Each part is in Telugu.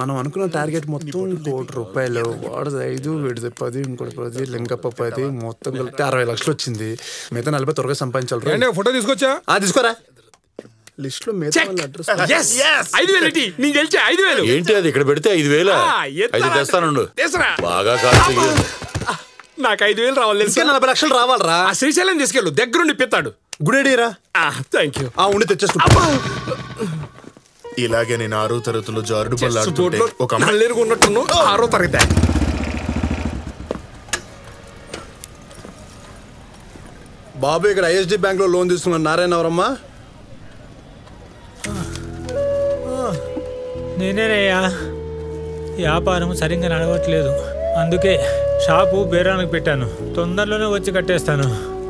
మనం అనుకున్న టార్గెట్ మొత్తం కోటి రూపాయలు వాడిది ఐదు వీడిది పది ఇంకోటి పది లింగప్ప పది మొత్తం కలిపి అరవై లక్షలు వచ్చింది మిగతా నలభై త్వరగా సంపాదించాలి ఏంటి ఫోటో తీసుకొచ్చా ఆ తీసుకోరా లిస్ట్ లో మిగతా వాళ్ళ అడ్రస్ ఐదు వేలు ఇటీ నేను గెలిచా ఐదు వేలు ఏంటి అది ఇక్కడ పెడితే ఐదు వేల ఆ, ఎత్తాలా? ఐదు తెస్తానుండు తీసురా. బాగా కాల్చి నాకు ఐదు వేలు రావాలి ఇంకా తెలుసా? నలభై లక్షలు రావాలరా ఆ శ్రీశైలం తీసుకెళ్ళు దగ్గరుండి పిత్తాడు గుడేడీరా థ్యాంక్ యూ ఆ ఉండి తెచ్చేసుకుంటా ఇలాగే నేను ఆరో తరగతిలో జారుడు పల్లాడుతుంటే బోర్డులో ఒక అమ్మాయి నల్లేరుగా ఉన్నట్టున్నావు ఆరో తరగతి బాబు ఇక్కడ ఐఎస్డి బ్యాంక్ లో లోన్ తీసుకున్న నారాయణ ఎవరమ్మా నేనేనయ్యా వ్యాపారం సరిగ్గా నడవట్లేదు అందుకే షాపు బేరానికి పెట్టాను తొందరలోనే వచ్చి కట్టేస్తాను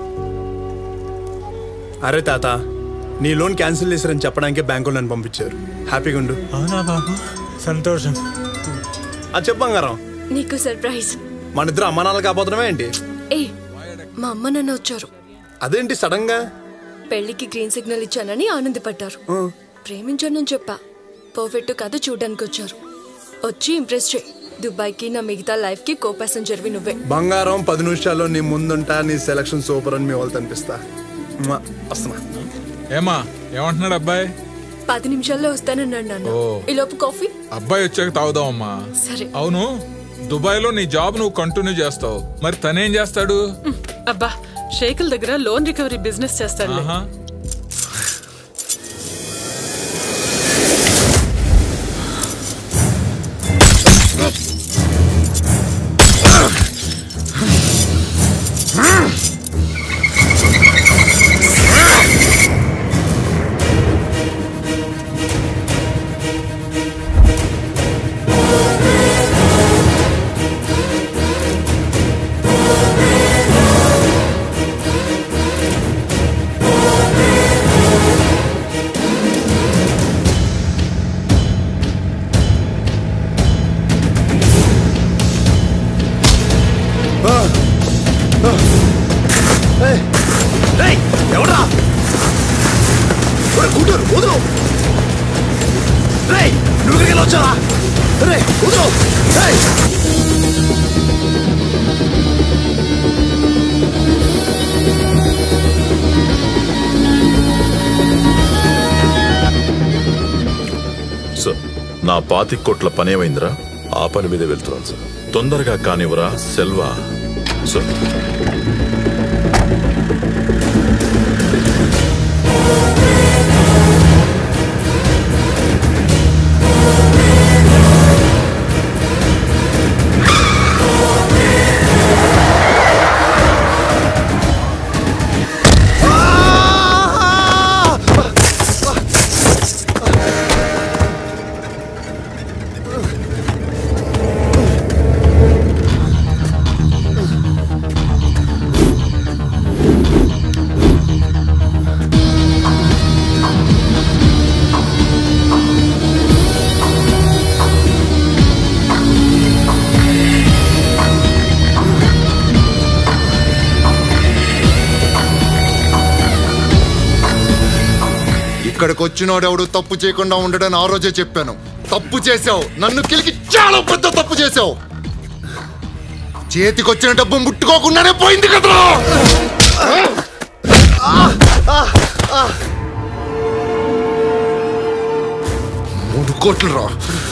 అరే తాత నీ లోన్ క్యాన్సిల్ చేశారని చెప్పడానికి బ్యాంకులో నన్ను పంపించారు హ్యాపీగా ఉండు అవునా బాబు సంతోషం అది చెప్పు బంగారం నీకు సర్ప్రైజ్ మన ఇద్దరు అమ్మ నాన్నలు కాబోతున్నామే ఏంటి ఏ మా అమ్మ నాన్న వచ్చారు అదేంటి సడన్ గా పెళ్లికి గ్రీన్ సిగ్నల్ ఇచ్చానని ఆనందపడ్డారు ప్రేమించానని చెప్పా పర్ఫెక్ట్ కథ చూడడానికి వచ్చారు వచ్చి ఇంప్రెస్ చేయి దుబాయ్కి నా మిగతా లైఫ్ కి కో ప్యాసెంజర్వి నువ్వే బంగారం పది నిమిషాల్లో నీ ముందుంటా నీ సెలక్షన్ సూపర్ అని మీ వాళ్ళు అనిపిస్తా మ్వా. వస్తున్నా ఏమా ఏమంటున్నాడు అబ్బాయి పది నిమిషాల్లో వస్తానన్నాడు నాన్న ఓ. ఈ లోపు కాఫీ అబ్బాయి వచ్చాక తాగుదామమ్మా సరే అవును దుబాయ్ లో నీ జాబ్ నువ్వు కంటిన్యూ చేస్తావు మరి తనేం చేస్తాడు అబ్బా షేకుల దగ్గర లోన్ రికవరీ బిజినెస్ చేస్తాడు ఆహా ఎవడా కూతురు వదులు రేయ్ నువ్వు ఇక్కడికి వచ్చావా రే వదులు రేయ్ సార్ నా పాతి కోట్ల పనేమైందిరా ఆ పని మీద వెళ్తున్నాను సార్ తొందరగా కానివరా సెల్వా సార్ ఇక్కడికి వచ్చినోడెవడు తప్పు చేయకుండా ఉండడని ఆ రోజే చెప్పాను తప్పు చేసావు నన్ను కిలికి చాలా పెద్ద తప్పు చేసావు చేతికొచ్చిన డబ్బు ముట్టుకోకుండానే పోయింది కదరా మూడు కోట్లు రా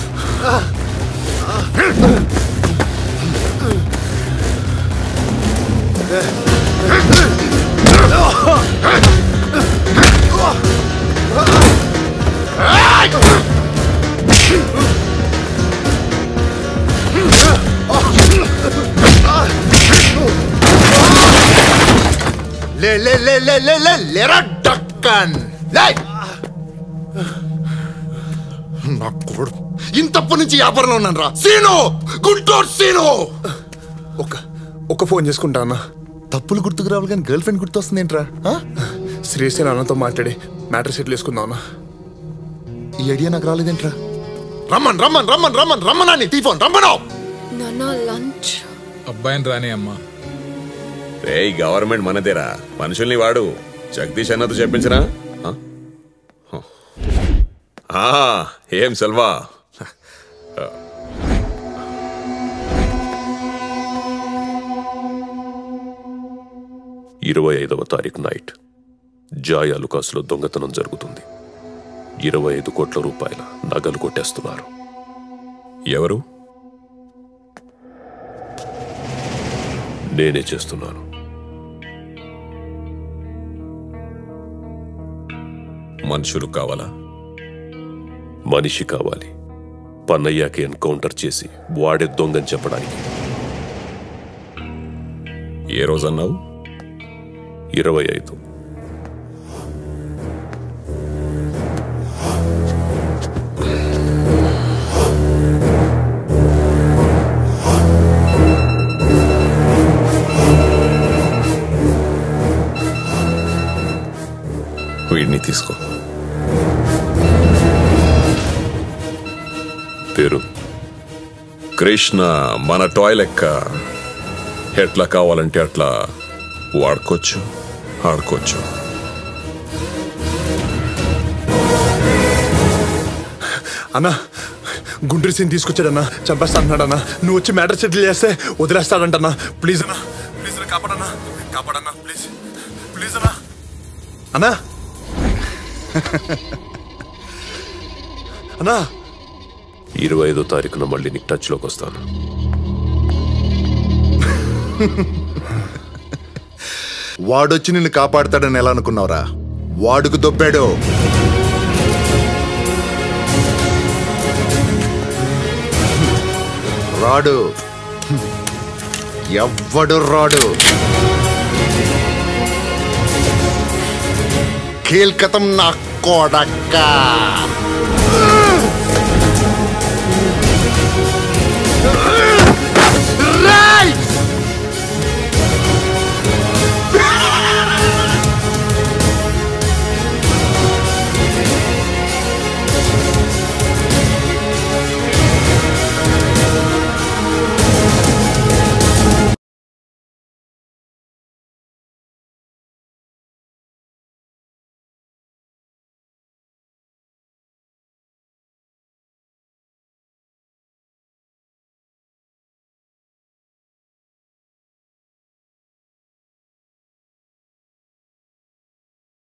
లే లే లే లే లే లే లేరా డక్కన్ లే నా కొడుకు ఇంతప్పటి నుంచి వ్యాపారంలో ఉన్నాను రా సీను గుంటూరు సీను ఒక ఒక ఫోన్ చేసుకుంటా అన్న తప్పులు గుర్తుకు రావాలి కానీ గర్ల్ ఫ్రెండ్ గుర్తొస్తుంది ఏంట్రా శ్రీశైలం అన్నతో మాట్లాడి మ్యాటర్ సెటిల్ చేసుకుందాం అన్న ఈ ఐడియా నాకు రాలేదేంట్రా రమ్మన్ రమ్మన్ రమ్మన్ రమ్మన్ రమ్మనాని టీఫోన్ రమ్మను నాన్న లంచ్ అబ్బాయిని రాని అమ్మా రేయ్ గవర్నమెంట్ మనదేరా మనుషుల్ని వాడు జగదీష్ అన్నతో చెప్పించరా ఆ? ఆ, ఏం సెల్వా ఇరవై ఐదవ తారీఖు నైట్ జాయ్ అలుకాసులో దొంగతనం జరుగుతుంది ఇరవై ఐదు కోట్ల రూపాయల నగలు కొట్టేస్తున్నారు ఎవరు నేనే చేస్తున్నాను మనుషులు కావాలా మనిషి కావాలి పన్నయ్యాకి ఎన్కౌంటర్ చేసి వాడే దొంగని చెప్పడానికి ఏ రోజన్నావు ఇరవై ఐదు వీడిని తీసుకో పేరు కృష్ణ మన టాయ్ లెక్క ఎట్లా కావాలంటే అట్లా వాడుకోవచ్చు ఆడుకోవచ్చు అన్నా గుంటూరు సీన్ తీసుకొచ్చాడన్నా చంపేస్తా అన్నాడన్నా నువ్వు వచ్చి మ్యాటర్ సెటిల్ చేస్తే వదిలేస్తాడంటన్నా ప్లీజ్ అన్నా ప్లీజ్ అన్నా కాపాడన్నా కాపాడన్నా ప్లీజ్ ప్లీజ్ అన్నా అన్నా అన్నా ఇరవై ఐదో తారీఖున మళ్ళీ నీకు టచ్లోకి వస్తాను వాడొచ్చి నిన్ను కాపాడతాడని ఎలా అనుకున్నావురా వాడుకు దొబ్బాడు రాడు ఎవ్వడు రాడు కీల్కతం నా కొడక్క